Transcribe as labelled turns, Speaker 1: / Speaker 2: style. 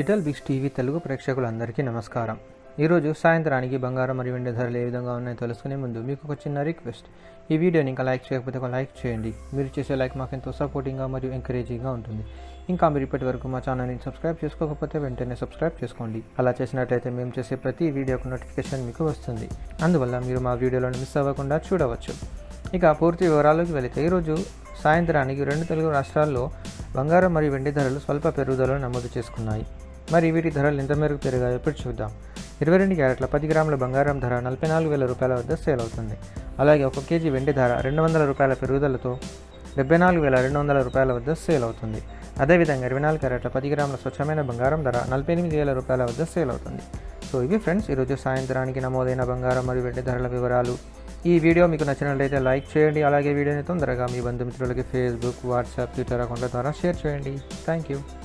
Speaker 1: little Biggs TV Telugu ప్రేక్షకులందరికీ నమస్కారం ఈరోజు సాయంత్రానికి బంగారం మరియు వెండి ధరలు ఏ విధంగా ఉన్నాయో తెలుసుకునే ముందు మీకు ఒక చిన్న రిక్వెస్ట్ ఈ వీడియోని ఇంకా లైక్ చేయకపోతే ఒక లైక్ చేయండి మీరు చేసే లైక్ మాకు ఎంతో సపోర్టింగ్గా మరియు ఎంకరేజింగ్గా ఉంటుంది ఇంకా మీరు ఇప్పటి వరకు మా ఛానల్ని సబ్స్క్రైబ్ చేసుకోకపోతే వెంటనే సబ్స్క్రైబ్ చేసుకోండి అలా చేసినట్లయితే మేము చేసే ప్రతి వీడియోకు నోటిఫికేషన్ మీకు వస్తుంది అందువల్ల మీరు మా వీడియోలను మిస్ అవ్వకుండా చూడవచ్చు ఇక పూర్తి వివరాల్లోకి వెళితే ఈరోజు సాయంత్రానికి రెండు తెలుగు రాష్ట్రాల్లో బంగారం మరియు వెండి ధరలు స్వల్ప పెరుగుదలను నమోదు చేసుకున్నాయి మరి వీటి ధరలు ఎంత మేరకు పెరిగాయో ఇప్పుడు చూద్దాం ఇరవై రెండు క్యారెట్ల పది గ్రాముల బంగారం ధర నలభై నాలుగు వేల రూపాయల వద్ద సేల్ అవుతుంది అలాగే ఒక కేజీ వెండి ధర రెండు వందల రూపాయల పెరుగుదలతో డెబ్బై నాలుగు వేల రెండు వందల రూపాయల వద్ద సేల్ అవుతుంది అదేవిధంగా ఇరవై నాలుగు క్యారెట్ల పది గ్రాముల స్వచ్ఛమైన బంగారం ధర నలభై ఎనిమిది వేల రూపాయల వద్ద సేల్ అవుతుంది సో ఇవి ఫ్రెండ్స్ ఈరోజు సాయంత్రానికి నమోదైన బంగారం మరియు వెండి ధరల వివరాలు ఈ వీడియో మీకు నచ్చినట్లయితే లైక్ చేయండి అలాగే వీడియోని తొందరగా మీ బంధుమిత్రులకి ఫేస్బుక్ వాట్సాప్ ట్విట్టర్ అకౌంట్ల ద్వారా షేర్ చేయండి థ్యాంక్ యూ